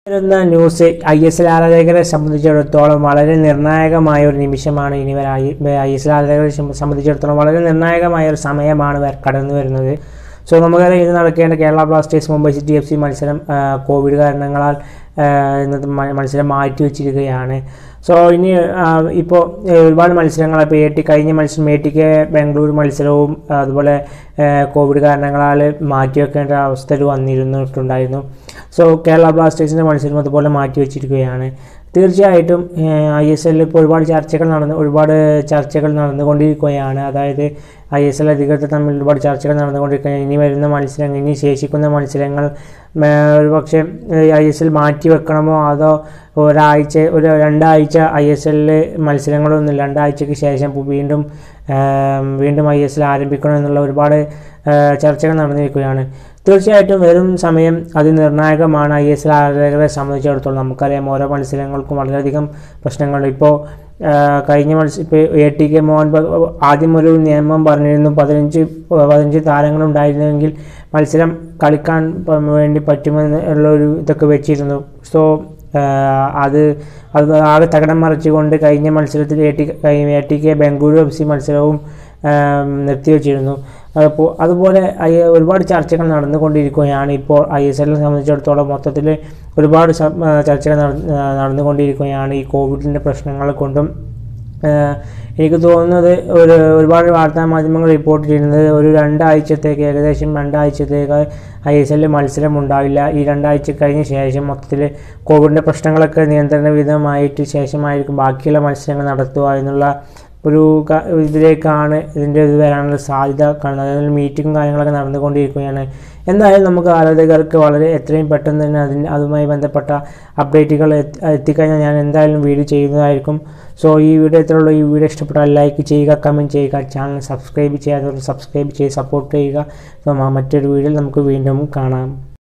വരുന്ന news I S L ആരാധകരെ സംബന്ധിച്ചിടത്തോളം വളരെ നിർണായകമായ ഒരു നിമിഷമാണ് ഇനി വരെ ഐ എസ് എൽ ആരാധകരെ സംബ- സംബന്ധിച്ചിടത്തോളം വളരെ നിർണായകമായ ഒരു സമയമാണ് വര- കടന്നു വരുന്നത് സോ നമുക്കറിയാം ഇത് നടക്കേണ്ട Kerala Blasters Mumbai city F C മത്സരം ആ, കോവിഡ് കാരണങ്ങളാൽ ആ, ഇന്നത്തെ മ- മത്സരം മാറ്റി വെച്ചിരിക്കുകയാണ് സോ ഇനി ഇപ്പോൾ ഒരുപാട് മത്സരങ്ങൾ ഇപ്പോൾ എ ടി കഴിഞ്ഞ മത്സരം എ ടിക്ക് ബാംഗ്ലൂർ മത്സരവും ആ, അതുപോലെ ആ, കോവിഡ് കാരണങ്ങളാൽ മാറ്റിവെക്കേണ്ട അവസ്ഥ വന്നിരുന്നിട്ടുണ്ടായിരുന്നു സോ കേരള ബ്ലാസ്റ്റേഴ്സിൻ്റെ മത്സരം അതുപോലെ മാറ്റി വെച്ചിരിക്കുകയാണ് തീർച്ചയായിട്ടും ഐ എസ് എല്ലിൽ ഇപ്പോൾ ഒരുപാട് ചർച്ചകൾ നടന്ന് ഒരുപാട് ചർച്ചകൾ നടന്നുകൊണ്ടിരിക്കുകയാണ് അതായത് ഐ എസ് എൽ അധികൃതർ തമ്മിൽ ഒരുപാട് ചർച്ചകൾ നടന്നുകൊണ്ടിരിക്കുകയാണ് ഇനി വരുന്ന മത്സരങ്ങൾ ഇനി ശേഷിക്കുന്ന മത്സരങ്ങൾ ഒരു പക്ഷേ ഐ എസ് എൽ മാറ്റി വെക്കണമോ അതോ ഒരാഴ്ച ഒരു രണ്ടാഴ്ച ഐ എസ് എല്ലിൽ മത്സരങ്ങളൊന്നും രണ്ടാഴ്ചയ്ക്ക് ശേഷം വീണ്ടും ആം, വീണ്ടും ഐ എസ് എൽ ആരംഭിക്കണം എന്നുള്ള ഒരുപാട് ആ, ചർച്ചകൾ നടന്നിരിക്കുകയാണ് തീർച്ചയായിട്ടും വരും സമയം അതിനിർണായകമാണ് ഐ എസ് എൽ ആരാധകരെ സംബന്ധിച്ചിടത്തോളം നമുക്കറിയാം ഓരോ മത്സരങ്ങൾക്കും വളരെയധികം പ്രശ്നങ്ങളുണ്ട് ഇപ്പോൾ ആ, കഴിഞ്ഞ മത്സരം ഇപ്പോൾ എ ടി കെ മോഹൻ ബഗ- ആദ്യം ഒരു നിയമം പറഞ്ഞിരുന്നു പതിനഞ്ച് പതിനഞ്ച് താരങ്ങളുണ്ടായിരുന്നെങ്കിൽ മത്സരം കളിക്കാൻ പ- വേണ്ടി പറ്റുമെന്ന് ഉള്ള ഒരു ഇതൊക്കെ വെച്ചിരുന്നു സോ അത് അത് ആകെ തകിടം മറിച്ചുകൊണ്ട് കഴിഞ്ഞ മത്സരത്തിൽ A T A T K Bengaluru F C മത്സരവും ആം, നിർത്തിവെച്ചിരുന്നു അപ്പോൾ അതുപോലെ ഐ- ഒരുപാട് ചർച്ചകൾ നടന്നുകൊണ്ടിരിക്കുകയാണ് ഇപ്പോൾ ഐ എസ് എല്ലിനെ സംബന്ധിച്ചിടത്തോളം മൊത്തത്തിൽ ഒരുപാട് സ- ആ, ചർച്ചകൾ നട- ആ, നടന്നുകൊണ്ടിരിക്കുകയാണ് ഈ കോവിഡിൻ്റെ പ്രശ്നങ്ങൾ കൊണ്ടും ആഹ് എനിക്ക് തോന്നുന്നത് ഒരു ഒരുപാട് വാർത്താ മാധ്യമങ്ങൾ റിപ്പോർട്ട് ചെയ്യുന്നത് ഒരു രണ്ടാഴ്ചത്തേക്ക് ഏകദേശം രണ്ടാഴ്ചത്തേക്ക് ഐ എസ് എല്ലിൽ മത്സരം ഉണ്ടാവില്ല ഈ രണ്ടാഴ്ച കഴിഞ്ഞ ശേഷം മൊത്തത്തിൽ കോവിഡിൻ്റെ പ്രശ്നങ്ങളൊക്കെ നിയന്ത്രണ വിധമായിട്ട് ശേഷമായിരിക്കും ബാക്കിയുള്ള മത്സരങ്ങൾ നടത്തുക എന്നുള്ള ഒരു ക- ഇതിലേക്കാണ് ഇതിൻ്റെ ഇത് വരാനുള്ള സാധ്യത കാണുന്നത് അതിൽ മീറ്റിങ്ങും കാര്യങ്ങളൊക്കെ നടന്നുകൊണ്ടിരിക്കുകയാണ് എന്തായാലും നമുക്ക് ആരാധകർക്ക് വളരെ എത്രയും പെട്ടെന്ന് തന്നെ അതിന് അതുമായി ബന്ധപ്പെട്ട അപ്ഡേറ്റുകൾ എത്തി- എത്തിക്കഴിഞ്ഞാൽ ഞാൻ എന്തായാലും വീഡിയോ ചെയ്യുന്നതായിരിക്കും സോ ഈ വീഡിയോ ഇത്രയുള്ള ഈ വീഡിയോ ഇഷ്ടപ്പെട്ടാൽ ലൈക്ക് ചെയ്യുക കമൻറ്റ് ചെയ്യുക ചാനൽ സബ്സ്ക്രൈബ് ചെയ്യാത്തവർ സബ്സ്ക്രൈബ് ചെയ്ത് സപ്പോർട്ട് ചെയ്യുക സോ മറ്റൊരു വീഡിയോയിൽ നമുക്ക് വീണ്ടും കാണാം